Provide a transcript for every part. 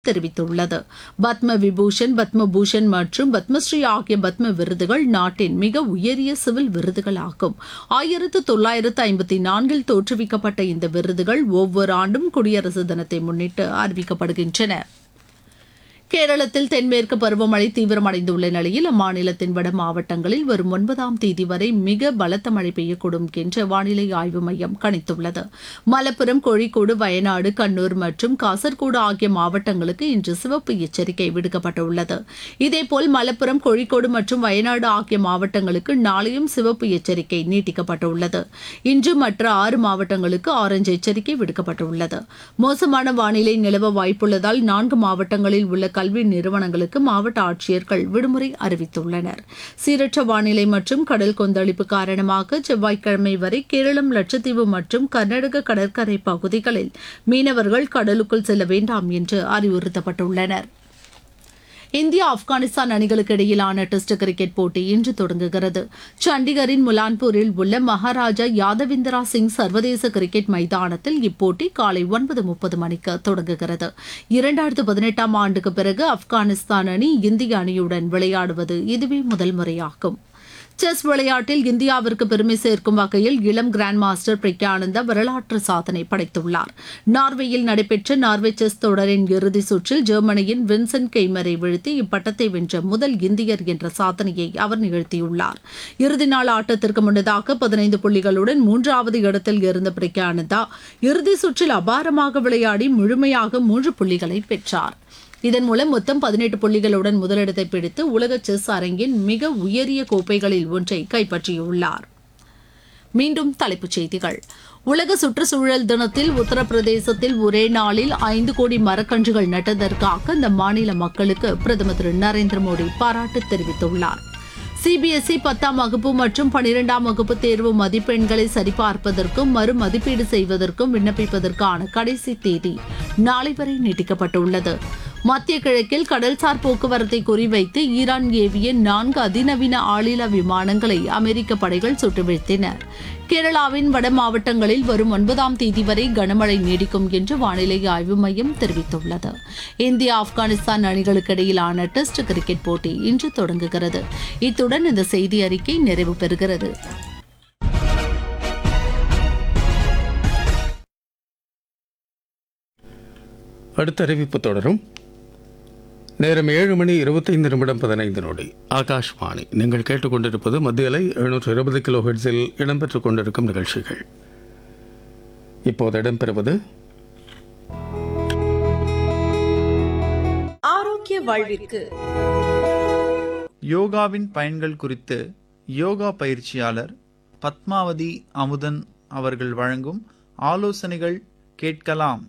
தெரிவித்துள்ளது பத்ம விபூஷன் பத்ம பூஷன் மற்றும் பத்மஸ்ரீ ஆகிய பத்ம விருதுகள் நாட்டின் மிக உயரிய சிவில் விருதுகள் ஆகும் ஆயிரத்து தொள்ளாயிரத்து ஐம்பத்தி நான்கில் தோற்றுவிக்கப்பட்ட இந்த விருதுகள் ஒவ்வொரு ஆண்டும் குடியரசு தினத்தை முன்னிட்டு அறிவிக்கப்படுகின்றன கேரளத்தில் தென்மேற்கு பருவமழை தீவிரமடைந்துள்ள நிலையில் அம்மாநிலத்தின் வட மாவட்டங்களில் வரும் ஒன்பதாம் தேதி வரை மிக பலத்த மழை பெய்யக்கூடும் என்று வானிலை ஆய்வு மையம் கணித்துள்ளது மலப்புரம் கோழிக்கோடு வயநாடு கண்ணூர் மற்றும் காசர்கோடு ஆகிய மாவட்டங்களுக்கு இன்று சிவப்பு எச்சரிக்கை விடுக்கப்பட்டுள்ளது இதேபோல் மலப்புரம் கோழிக்கோடு மற்றும் வயநாடு ஆகிய மாவட்டங்களுக்கு நாளையும் சிவப்பு எச்சரிக்கை நீட்டிக்கப்பட்டுள்ளது இன்று மற்ற ஆறு மாவட்டங்களுக்கு ஆரஞ்சு எச்சரிக்கை விடுக்கப்பட்டுள்ளது மோசமான வானிலை நிலவ வாய்ப்புள்ளதால் நான்கு மாவட்டங்களில் உள்ள கல்வி நிறுவனங்களுக்கு மாவட்ட ஆட்சியர்கள் விடுமுறை அறிவித்துள்ளனர் சீரற்ற வானிலை மற்றும் கடல் கொந்தளிப்பு காரணமாக செவ்வாய்க்கிழமை வரை கேரளம் லட்சத்தீவு மற்றும் கர்நாடக கடற்கரை பகுதிகளில் மீனவர்கள் கடலுக்குள் செல்ல வேண்டாம் என்று அறிவுறுத்தப்பட்டுள்ளனர் இந்தியா ஆப்கானிஸ்தான் அணிகளுக்கு இடையிலான டெஸ்ட் கிரிக்கெட் போட்டி இன்று தொடங்குகிறது சண்டிகரின் முலான்பூரில் உள்ள மகாராஜா யாதவிந்திரா சிங் சர்வதேச கிரிக்கெட் மைதானத்தில் இப்போட்டி காலை ஒன்பது முப்பது மணிக்கு தொடங்குகிறது இரண்டாயிரத்து பதினெட்டாம் ஆண்டுக்கு பிறகு ஆப்கானிஸ்தான் அணி இந்திய அணியுடன் விளையாடுவது இதுவே முதல் முறையாகும் செஸ் விளையாட்டில் இந்தியாவிற்கு பெருமை சேர்க்கும் வகையில் இளம் கிராண்ட் மாஸ்டர் பிரக்யானந்தா வரலாற்று சாதனை படைத்துள்ளார் நார்வேயில் நடைபெற்ற நார்வே செஸ் தொடரின் இறுதி சுற்றில் ஜெர்மனியின் வின்சென்ட் கெய்மரை வீழ்த்தி இப்பட்டத்தை வென்ற முதல் இந்தியர் என்ற சாதனையை அவர் நிகழ்த்தியுள்ளார் இறுதி நாள் ஆட்டத்திற்கு முன்னதாக பதினைந்து புள்ளிகளுடன் மூன்றாவது இடத்தில் இருந்த பிரக்யானந்தா இறுதி சுற்றில் அபாரமாக விளையாடி முழுமையாக மூன்று புள்ளிகளை பெற்றார் இதன் மூலம் மொத்தம் பதினெட்டு புள்ளிகளுடன் முதலிடத்தை பிடித்து உலக செஸ் அரங்கின் மிக உயரிய கோப்பைகளில் ஒன்றை கைப்பற்றியுள்ளார் மீண்டும் தலைப்புச் செய்திகள் உலக சுற்றுச்சூழல் தினத்தில் உத்தரப்பிரதேசத்தில் ஒரே நாளில் ஐந்து கோடி மரக்கன்றுகள் நட்டதற்காக அந்த மாநில மக்களுக்கு பிரதமர் திரு நரேந்திர மோடி பாராட்டு தெரிவித்துள்ளார் சிபிஎஸ்இ பத்தாம் வகுப்பு மற்றும் பனிரெண்டாம் வகுப்பு தேர்வு மதிப்பெண்களை சரிபார்ப்பதற்கும் மறு மதிப்பீடு செய்வதற்கும் விண்ணப்பிப்பதற்கான கடைசி தேதி நாளை வரை நீட்டிக்கப்பட்டுள்ளது மத்திய கிழக்கில் கடல்சார் போக்குவரத்தை குறிவைத்து ஈரான் ஏவிய நான்கு அதிநவீன ஆளில்லா விமானங்களை அமெரிக்க படைகள் சுட்டு வீழ்த்தின கேரளாவின் வட மாவட்டங்களில் வரும் ஒன்பதாம் தேதி வரை கனமழை நீடிக்கும் என்று வானிலை ஆய்வு மையம் தெரிவித்துள்ளது இந்தியா ஆப்கானிஸ்தான் அணிகளுக்கு இடையிலான டெஸ்ட் கிரிக்கெட் போட்டி இன்று தொடங்குகிறது இத்துடன் இந்த செய்தி அறிக்கை நிறைவு பெறுகிறது அடுத்த அறிவிப்பு தொடரும் நேரம் ஏழு மணி இருபத்தைந்து நிமிடம் பதினைந்து நொடி ஆகாஷ்வாணி நீங்கள் கேட்டுக்கொண்டிருப்பது மத்திய அலை எழுநூற்று இருபது கிலோ ஹெட்ஸில் இடம்பெற்றுக் கொண்டிருக்கும் நிகழ்ச்சிகள் இப்போது இடம்பெறுவது ஆரோக்கிய வாழ்விற்கு யோகாவின் பயன்கள் குறித்து யோகா பயிற்சியாளர் பத்மாவதி அமுதன் அவர்கள் வழங்கும் ஆலோசனைகள் கேட்கலாம்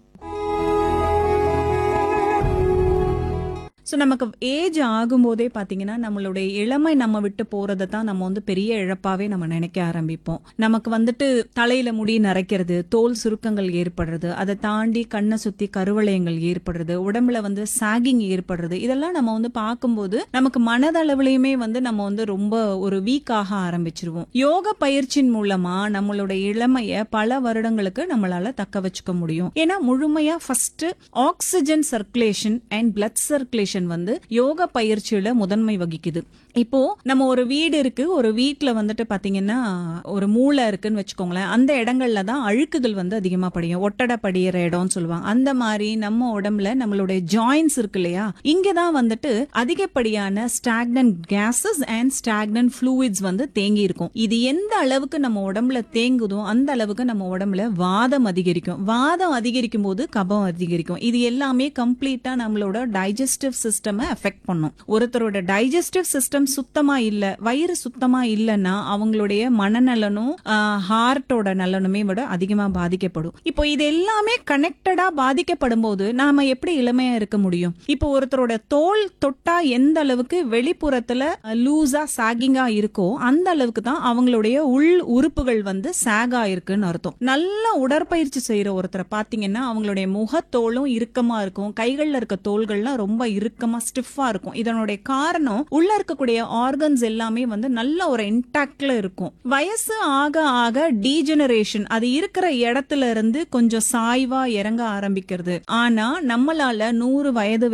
ஸோ நமக்கு ஏஜ் ஆகும்போதே பார்த்தீங்கன்னா நம்மளுடைய இளமை நம்ம விட்டு போறதை தான் நம்ம வந்து பெரிய இழப்பாவே நம்ம நினைக்க ஆரம்பிப்போம் நமக்கு வந்துட்டு தலையில முடி நரைக்கிறது தோல் சுருக்கங்கள் ஏற்படுறது அதை தாண்டி கண்ணை சுத்தி கருவளையங்கள் ஏற்படுறது உடம்புல வந்து சாகிங் ஏற்படுறது இதெல்லாம் நம்ம வந்து பார்க்கும்போது நமக்கு மனதளவுலையுமே வந்து நம்ம வந்து ரொம்ப ஒரு வீக் ஆக ஆரம்பிச்சிருவோம் யோக பயிற்சியின் மூலமா நம்மளுடைய இளமைய பல வருடங்களுக்கு நம்மளால தக்க வச்சுக்க முடியும் ஏன்னா முழுமையா first oxygen circulation and blood circulation வந்து யோகா பயிற்சியில முதன்மை வகிக்குது இப்போ நம்ம ஒரு வீடு இருக்கு ஒரு வீட்ல வந்துட்டு பாத்தீங்கன்னா ஒரு மூளை இருக்குன்னு வச்சுக்கோங்களேன் அந்த இடங்கள்ல தான் அழுக்குகள் வந்து அதிகமா படியும் ஒட்டடை படியிற இடம்னு சொல்லுவாங்க அந்த மாதிரி நம்ம உடம்புல நம்மளுடைய ஜாயின்ஸ் இருக்கு இல்லையா இங்கதான் வந்துட்டு அதிகப்படியான stagnant gases and stagnant fluids வந்து தேங்கி இருக்கும் இது எந்த அளவுக்கு நம்ம உடம்புல தேங்குதோ அந்த அளவுக்கு நம்ம உடம்புல வாதம் அதிகரிக்கும் வாதம் அதிகரிக்கும் போது கபம் அதிகரிக்கும் இது எல்லாமே கம்ப்ளீட்டா நம்மளோட டைஜஸ்டிவ் சிஸ்டம் எஃபெக்ட் பண்ணும் ஒருத்தரோட டைஜஸ்டிவ் சிஸ்டம் சுத்தமா இல்ல வயிறு சுத்தமா இல்லைன்னா அவங்களுடைய மனநலனும் ஹார்ட்டோட நலனுமே விட அதிகமா பாதிக்கப்படும் இப்போ இது எல்லாமே கனெக்டடா பாதிக்கப்படும் போது நாம எப்படி இளமையா இருக்க முடியும் இப்போ ஒருத்தரோட தோல் தொட்டா எந்த அளவுக்கு வெளிப்புறத்துல லூசா சாகிங்கா இருக்கோ அந்த அளவுக்கு தான் அவங்களுடைய உள் உறுப்புகள் வந்து சாகா இருக்குன்னு அர்த்தம் நல்ல உடற்பயிற்சி செய்யற ஒருத்தரை பாத்தீங்கன்னா அவங்களுடைய முகத்தோலும் இறுக்கமா இருக்கும் கைகள்ல இருக்க தோள்கள்லாம் ரொம்ப இறுக்கமா இறுக்கமா ஸ்டிஃபா இருக்கும் இதனுடைய காரணம் உள்ள இருக்கக்கூடிய ஆர்கன்ஸ் எல்லாமே வந்து நல்ல ஒரு இன்டாக்ட்ல இருக்கும் வயசு ஆக ஆக டீஜெனரேஷன் அது இருக்கிற இடத்துல இருந்து கொஞ்சம் சாய்வா இறங்க ஆரம்பிக்கிறது ஆனா நம்மளால நூறு வயது